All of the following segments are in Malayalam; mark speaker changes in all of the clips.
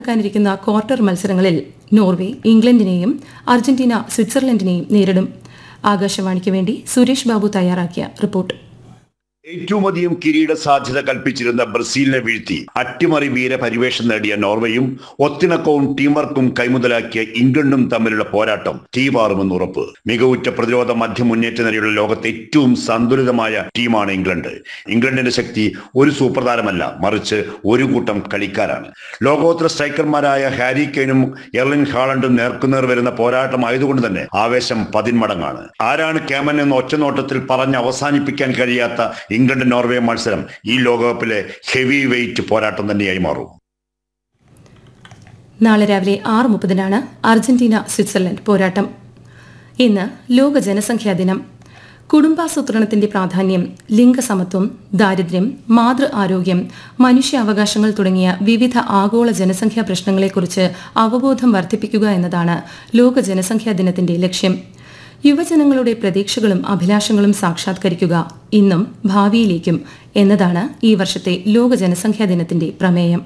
Speaker 1: നടക്കാനിരിക്കുന്ന ക്വാർട്ടർ മത്സരങ്ങളിൽ നോർവേ ഇംഗ്ലണ്ടിനെയും അർജന്റീന സ്വിറ്റ്സർലൻഡിനെയും നേരിടും ആകാശവാണിക്ക് വേണ്ടി സുരേഷ് ബാബു തയ്യാറാക്കിയ റിപ്പോർട്ട്
Speaker 2: ഏറ്റവും അധികം കിരീട സാധ്യത കൽപ്പിച്ചിരുന്ന ബ്രസീലിനെ വീഴ്ത്തി അട്ടിമറി വീര പരിവേഷം നേടിയ നോർവേയും ഒത്തിണക്കവും ടീം വർക്കും കൈമുതലാക്കിയ ഇംഗ്ലണ്ടും തമ്മിലുള്ള പോരാട്ടം തീവാറുമെന്ന് ഉറപ്പ് മികവുറ്റ പ്രതിരോധ മധ്യ മുന്നേറ്റ നിരയുള്ള ലോകത്തെ ഏറ്റവും സന്തുലിതമായ ടീമാണ് ഇംഗ്ലണ്ട് ഇംഗ്ലണ്ടിന്റെ ശക്തി ഒരു സൂപ്പർ താരമല്ല മറിച്ച് ഒരു കൂട്ടം കളിക്കാരാണ് ലോകോത്തര സ്ട്രൈക്കർമാരായ ഹാരി കെയ്നും എർലിൻ ഹാളണ്ടും നേർക്കുനേർ വരുന്ന പോരാട്ടമായതുകൊണ്ട് തന്നെ ആവേശം പതിന്മടങ്ങാണ് ആരാണ് കേമൻ എന്ന് ഒറ്റനോട്ടത്തിൽ പറഞ്ഞ് അവസാനിപ്പിക്കാൻ കഴിയാത്ത ഇംഗ്ലണ്ട് നോർവേ മത്സരം ഈ ലോകകപ്പിലെ ഹെവി വെയിറ്റ് പോരാട്ടം തന്നെയായി മാറും
Speaker 1: നാളെ രാവിലെ ആറ് മുപ്പതിനാണ് അർജന്റീന സ്വിറ്റ്സർലൻഡ് പോരാട്ടം ഇന്ന് ലോക ജനസംഖ്യാ ദിനം കുടുംബാസൂത്രണത്തിന്റെ പ്രാധാന്യം ലിംഗസമത്വം ദാരിദ്ര്യം മാതൃ ആരോഗ്യം മനുഷ്യാവകാശങ്ങൾ തുടങ്ങിയ വിവിധ ആഗോള ജനസംഖ്യാ പ്രശ്നങ്ങളെക്കുറിച്ച് അവബോധം വർദ്ധിപ്പിക്കുക എന്നതാണ് ലോക ജനസംഖ്യാ ദിനത്തിന്റെ ലക്ഷ്യം യുവജനങ്ങളുടെ പ്രതീക്ഷകളും അഭിലാഷങ്ങളും സാക്ഷാത്കരിക്കുക ഇന്നും ഭാവിയിലേക്കും എന്നതാണ് ഈ വർഷത്തെ ലോക ജനസംഖ്യാ ദിനത്തിന്റെ പ്രമേയം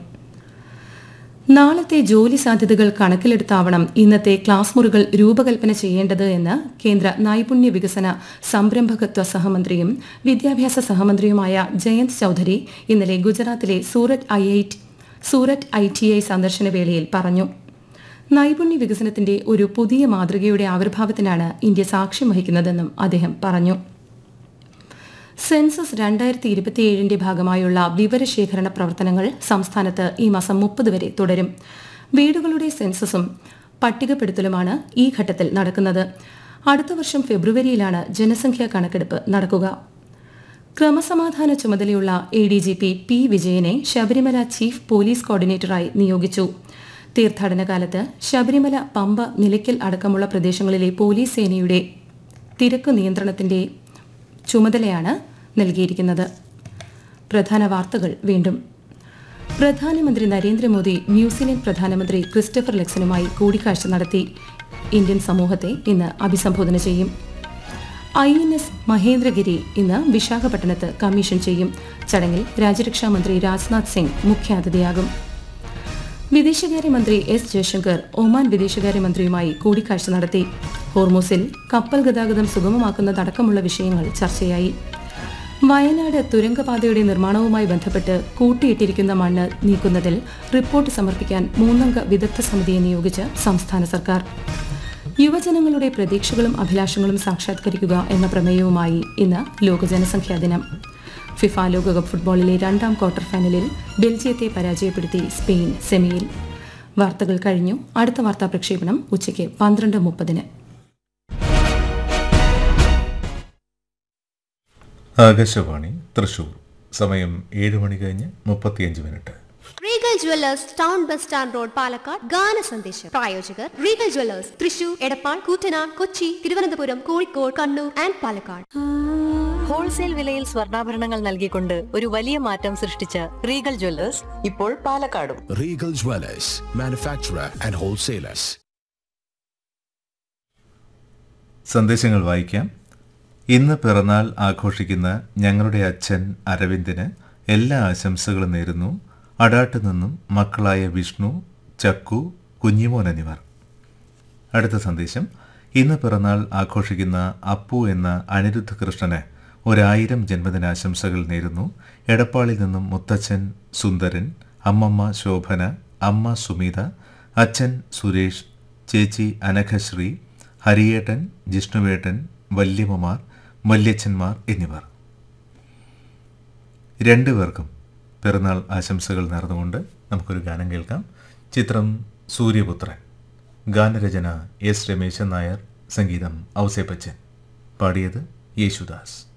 Speaker 1: നാളത്തെ ജോലി സാധ്യതകൾ കണക്കിലെടുത്താവണം ഇന്നത്തെ ക്ലാസ് മുറികൾ രൂപകൽപ്പന ചെയ്യേണ്ടത് എന്ന് കേന്ദ്ര നൈപുണ്യ വികസന സംരംഭകത്വ സഹമന്ത്രിയും വിദ്യാഭ്യാസ സഹമന്ത്രിയുമായ ജയന്ത് ചൌധരി ഇന്നലെ ഗുജറാത്തിലെ Surat I I Surat I T I സന്ദർശന വേളയിൽ പറഞ്ഞു നൈപുണ്യ വികസനത്തിന്റെ ഒരു പുതിയ മാതൃകയുടെ ആവിർഭാവത്തിനാണ് ഇന്ത്യ സാക്ഷ്യം വഹിക്കുന്നതെന്നും അദ്ദേഹം പറഞ്ഞു സെൻസസ് രണ്ടായിരത്തി ഇരുപത്തിയേഴിന്റെ ഭാഗമായുള്ള വിവരശേഖരണ പ്രവർത്തനങ്ങൾ സംസ്ഥാനത്ത് ഈ മാസം മുപ്പത് വരെ തുടരും വീടുകളുടെ സെൻസസും പട്ടികപ്പെടുത്തലുമാണ് ഈ ഘട്ടത്തിൽ നടക്കുന്നത് അടുത്ത വർഷം ഫെബ്രുവരിയിലാണ് ജനസംഖ്യാ കണക്കെടുപ്പ് നടക്കുക ക്രമസമാധാന ചുമതലയുള്ള A D G P P വിജയനെ ശബരിമല ചീഫ് പോലീസ് കോർഡിനേറ്ററായി നിയോഗിച്ചു തീർത്ഥാടന കാലത്ത് ശബരിമല പമ്പ നിലയ്ക്കൽ അടക്കമുള്ള പ്രദേശങ്ങളിലെ പോലീസ് സേനയുടെ തിരക്ക് നിയന്ത്രണത്തിന്റെ ചുമതലയാണ് നൽകിയിരിക്കുന്നത് പ്രധാന വാർത്തകൾ വീണ്ടും പ്രധാനമന്ത്രി നരേന്ദ്രമോദി ന്യൂസിലൻഡ് പ്രധാനമന്ത്രി ക്രിസ്റ്റഫർ ലെക്സനുമായി കൂടിക്കാഴ്ച നടത്തി ഇന്ത്യൻ സമൂഹത്തെ ഇന്ന് അഭിസംബോധന ചെയ്യും ഐ എൻ എസ് മഹേന്ദ്രഗിരി ഇന്ന് വിശാഖപട്ടണത്ത് കമ്മീഷൻ ചെയ്യും ചടങ്ങിൽ രാജ്യരക്ഷാമന്ത്രി രാജ്നാഥ് സിംഗ് മുഖ്യാതിഥിയാകും വിദേശകാര്യമന്ത്രി എസ് ജയശങ്കർ ഒമാൻ വിദേശകാര്യമന്ത്രിയുമായി കൂടിക്കാഴ്ച നടത്തി ഹോർമൂസിൽ കപ്പൽ ഗതാഗതം സുഗമമാക്കുന്നതടക്കമുള്ള വിഷയങ്ങൾ ചർച്ചയായി വയനാട് തുരങ്കപാതയുടെ നിർമ്മാണവുമായി ബന്ധപ്പെട്ട് കൂട്ടിയിട്ടിരിക്കുന്ന മണ്ണ് നീക്കുന്നതിൽ റിപ്പോർട്ട് സമർപ്പിക്കാൻ മൂന്നംഗ വിദഗ്ധ സമിതിയെ നിയോഗിച്ച് സംസ്ഥാന സർക്കാർ യുവജനങ്ങളുടെ പ്രതീക്ഷകളും അഭിലാഷങ്ങളും സാക്ഷാത്കരിക്കുക എന്ന പ്രമേയവുമായി ഇന്ന് ലോക ജനസംഖ്യാ ദിനം ഫിഫ ലോകകപ്പ് ഫുട്ബോളിലെ രണ്ടാം ക്വാർട്ടർ ഫൈനലിൽ ബെൽജിയത്തെ പരാജയപ്പെടുത്തി സ്പെയിൻ സെമിയിൽ വാർത്തകൾ കഴിഞ്ഞു അടുത്ത വാർത്താ പ്രക്ഷേപണം ഉച്ചയ്ക്ക് പന്ത്രണ്ട് മുപ്പതിന്
Speaker 3: ആകാശവാണി തൃശൂർ സമയം ഏഴ് മണി കഴിഞ്ഞ് മുപ്പത്തിയഞ്ച് minute
Speaker 4: Regal jewellers town bus stand road Palakkad ഗാന സന്ദേശം പ്രായോജകർ Regal jewellers Thrissur Edappal Koottanad Kochi Thiruvananthapuram Kozhikode Kannur and Palakkad
Speaker 5: wholesale വിലയിൽ സ്വർണ്ണാഭരണങ്ങൾ നൽകിക്കൊണ്ട് ഒരു വലിയ മാറ്റം സൃഷ്ടിച്ച റീഗൽ ജ്വല്ലേഴ്സ് ഇപ്പോൾ പാലക്കാടും
Speaker 6: Regal Dwellers, manufacturer and wholesalers.
Speaker 3: സന്ദേശങ്ങൾ വായിക്കാം ഇന്ന് പിറന്നാൾ ആഘോഷിക്കുന്ന ഞങ്ങളുടെ അച്ഛൻ അരവിന്ദിന് എല്ലാ ആശംസകളും നേരുന്നു അടാട്ട് നിന്നും മക്കളായ വിഷ്ണു ചക്കു കുഞ്ഞിമോൻ എന്നിവർ അടുത്ത സന്ദേശം ഇന്ന് പിറന്നാൾ ആഘോഷിക്കുന്ന അപ്പു എന്ന അനിരുദ്ധ കൃഷ്ണന് ഒരായിരം ജന്മദിനാശംസകൾ നേരുന്നു എടപ്പാളിൽ നിന്നും മുത്തച്ഛൻ സുന്ദരൻ അമ്മമ്മ ശോഭന അമ്മ സുമിത അച്ഛൻ സുരേഷ് ചേച്ചി അനഘശ്രീ ഹരിയേട്ടൻ ജിഷ്ണുവേട്ടൻ വല്യമ്മമാർ വല്യച്ഛന്മാർ എന്നിവർ രണ്ടുപേർക്കും പിറന്നാൾ ആശംസകൾ നേർന്നുകൊണ്ട് നമുക്കൊരു ഗാനം കേൾക്കാം ചിത്രം സൂര്യപുത്രൻ ഗാനരചന എസ് രമേശൻ നായർ സംഗീതം ഔസേപ്പച്ചൻ പാടിയത് യേശുദാസ്